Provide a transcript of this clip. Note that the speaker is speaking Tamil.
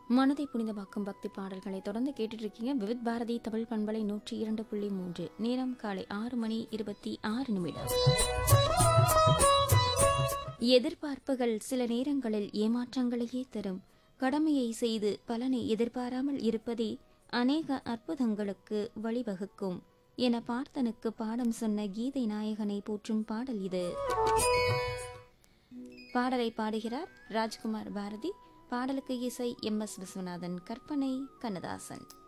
மனதை புனிதமாக்கும் பக்தி பாடல்களை தொடர்ந்து கேட்டுட்டு இருக்கீங்க விவித் பாரதி தமிழ் பண்பலை நூற்றி இரண்டு புள்ளி மூன்று நேரம் காலை ஆறு மணி இருபத்தி ஆறு நிமிடம் எதிர்பார்ப்புகள் சில நேரங்களில் ஏமாற்றங்களையே தரும் கடமையை செய்து பலனை எதிர்பாராமல் இருப்பதே அநேக அற்புதங்களுக்கு வழிவகுக்கும் என பார்த்தனுக்கு பாடம் சொன்ன கீதை நாயகனை போற்றும் பாடல் இது பாடலை பாடுகிறார் ராஜ்குமார் பாரதி பாடலுக்கு இசை எம் எஸ் விஸ்வநாதன் கற்பனை கண்ணதாசன்